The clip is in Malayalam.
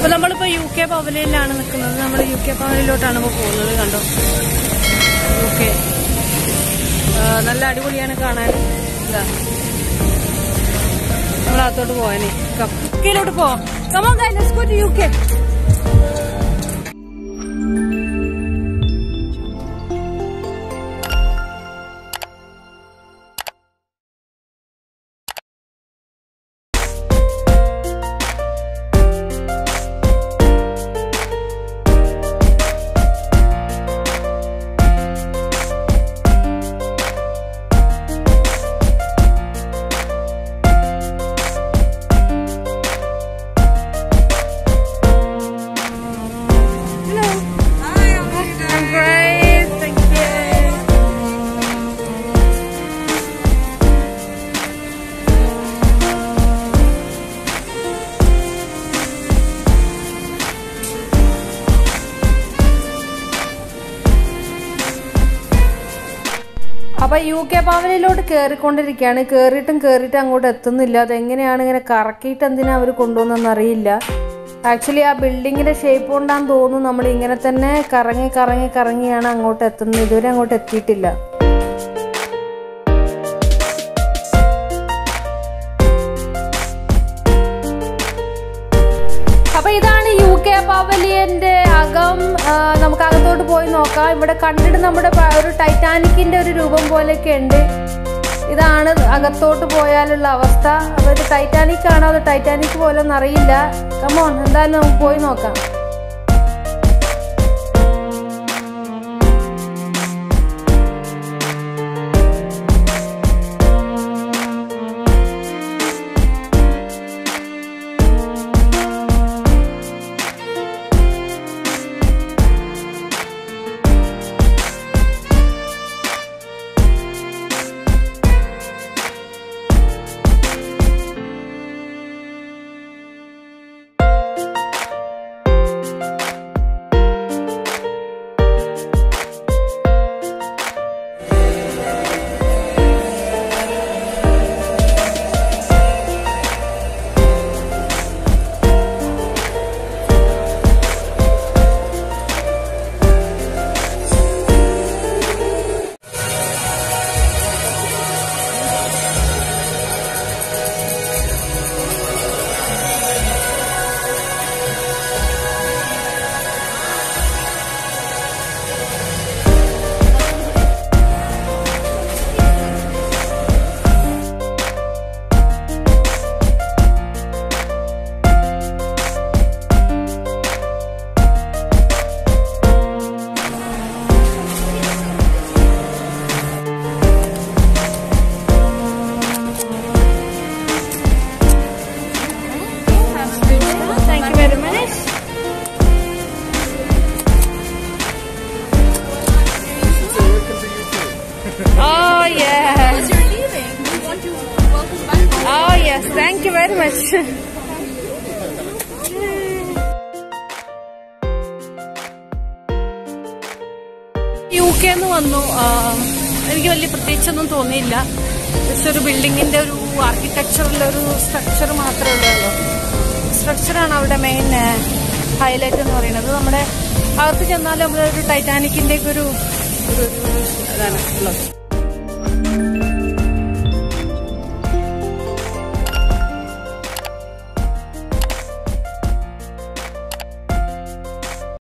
അപ്പൊ നമ്മളിപ്പോ യു കെ പവലിയനിലാണ് നിൽക്കുന്നത് നമ്മൾ യു കെ പവലിയിലോട്ടാണ് ഇപ്പൊ പോകുന്നത് കണ്ടോ യു കെ നല്ല അടിപൊളിയാണ് കാണാൻ ഇതാ നമ്മളകത്തോട്ട് പോവാനേ കക്കയിലോട്ട് പോവാം come on guys let's go to U K Hello. Hi, how are you doing? I'm great. Thank you. അപ്പൊ യു കെ പാവലിലോട്ട് കയറിക്കൊണ്ടിരിക്കുകയാണ് കയറിയിട്ടും കയറിയിട്ടും അങ്ങോട്ട് എത്തുന്നില്ല അതെങ്ങനെയാണ് ഇങ്ങനെ കറക്കിയിട്ട് എന്തിനാ അവർ കൊണ്ടുവന്നെന്ന് അറിയില്ല ആക്ച്വലി ആ ബിൽഡിങ്ങിന്റെ ഷേപ്പ് കൊണ്ടാന്ന് തോന്നുന്നു നമ്മൾ ഇങ്ങനെ തന്നെ കറങ്ങി കറങ്ങി കറങ്ങിയാണ് അങ്ങോട്ട് എത്തുന്നത് ഇതുവരെ അങ്ങോട്ട് എത്തിയിട്ടില്ല അപ്പൊ ഇതാണ് യു കെ പവലിയന്റെ അകം ആ, നമുക്ക് അകത്തോട്ട് പോയി നോക്കാം ഇവിടെ കണ്ടിട്ട് നമ്മുടെ പ- ഒരു ടൈറ്റാനിക്കിന്റെ ഒരു രൂപം പോലെയൊക്കെ ഉണ്ട് ഇതാണ് അകത്തോട്ട് പോയാലുള്ള അവസ്ഥ അപ്പൊ ഇത് ടൈറ്റാനിക് ആണോ അത് ടൈറ്റാനിക് പോലെ ഒന്നും അറിയില്ല കമോൺ എന്തായാലും നമുക്ക് പോയി നോക്കാം Thank you very much. Oh yes. You're leaving. We want you welcome back. Oh yes. Thank you very much. U K എന്ന് വന്നു ആ, എനിക്ക് വലിയ പ്രത്യേകിച്ചൊന്നും തോന്നിയില്ല ജസ്റ്റ് ഒരു ബിൽഡിങ്ങിന്റെ ഒരു ആർക്കിടെക്ചറിന്റെ ഒരു സ്ട്രക്ചർ മാത്രമേ ഉള്ളൂ സ്ട്രക്ചറാണ് അവിടെ മെയിൻ ഹൈലൈറ്റ് എന്ന് പറയുന്നത് നമ്മുടെ അകത്ത് ചെന്നാൽ നമ്മൾ ഒരു ടൈറ്റാനിക്കിന്റെ ഒക്കെ ഒരു ഒരു- ഒരു ഇതാണ് ഉള്ളത്